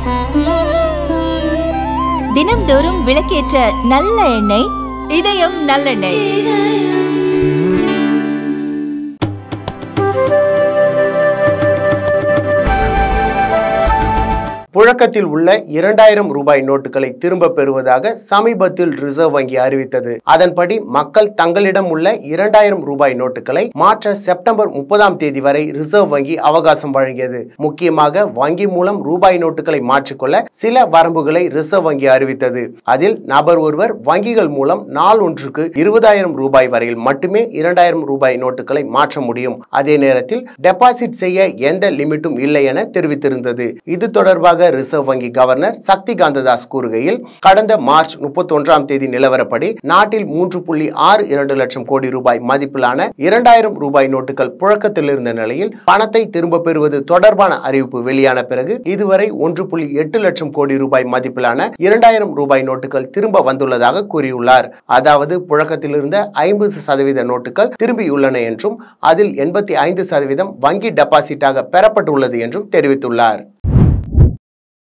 தினம்தோறும் விளக்கேற்ற நல்ல எண்ணெய் இதயம் நல்லெண்ணெய் புழக்கத்தில் உள்ள இரண்டாயிரம் ரூபாய் நோட்டுகளை திரும்ப பெறுவதாக சமீபத்தில் ரிசர்வ் வங்கி அறிவித்தது அதன்படி மக்கள் தங்களிடம் உள்ள இரண்டாயிரம் ரூபாய் நோட்டுகளை மாற்ற செப்டம்பர் முப்பதாம் தேதி வரை ரிசர்வ் வங்கி அவகாசம் வழங்கியது முக்கியமாக வங்கி மூலம் ரூபாய் நோட்டுகளை மாற்றிக்கொள்ள சில வரம்புகளை ரிசர்வ் வங்கி அறிவித்தது அதில் நபர் ஒருவர் வங்கிகள் மூலம் நாள் ஒன்றுக்கு இருபதாயிரம் ரூபாய் வரையில் மட்டுமே இரண்டாயிரம் ரூபாய் நோட்டுகளை மாற்ற முடியும் அதே நேரத்தில் டெபாசிட் செய்ய எந்த லிமிட்டும் இல்லை என தெரிவித்திருந்தது இது தொடர்பாக ரிசர்வ் வங்கி கவர்னர் சக்தி காந்ததாஸ் கூறுகையில் கடந்த மார்ச் முப்பத்தி ஒன்றாம் தேதி நிலவரப்படி நாட்டில் மூன்று புள்ளி ஆறு இரண்டு லட்சம் கோடி ரூபாய் மதிப்பிலான இரண்டாயிரம் ரூபாய் நோட்டுகள் புழக்கத்தில் இருந்த நிலையில் பணத்தை திரும்ப பெறுவது தொடர்பான அறிவிப்பு வெளியான பிறகு இதுவரை ஒன்று புள்ளி எட்டு லட்சம் கோடி ரூபாய் மதிப்பிலான இரண்டாயிரம் ரூபாய் நோட்டுகள் திரும்ப வந்துள்ளதாக கூறியுள்ளார் அதாவது புழக்கத்தில் இருந்த ஐம்பது சதவீத நோட்டுகள் திரும்பியுள்ளன என்றும் அதில் எண்பத்தி ஐந்து சதவீதம் வங்கி டெபாசிட்டாக பெறப்பட்டுள்ளது என்றும் தெரிவித்துள்ளார்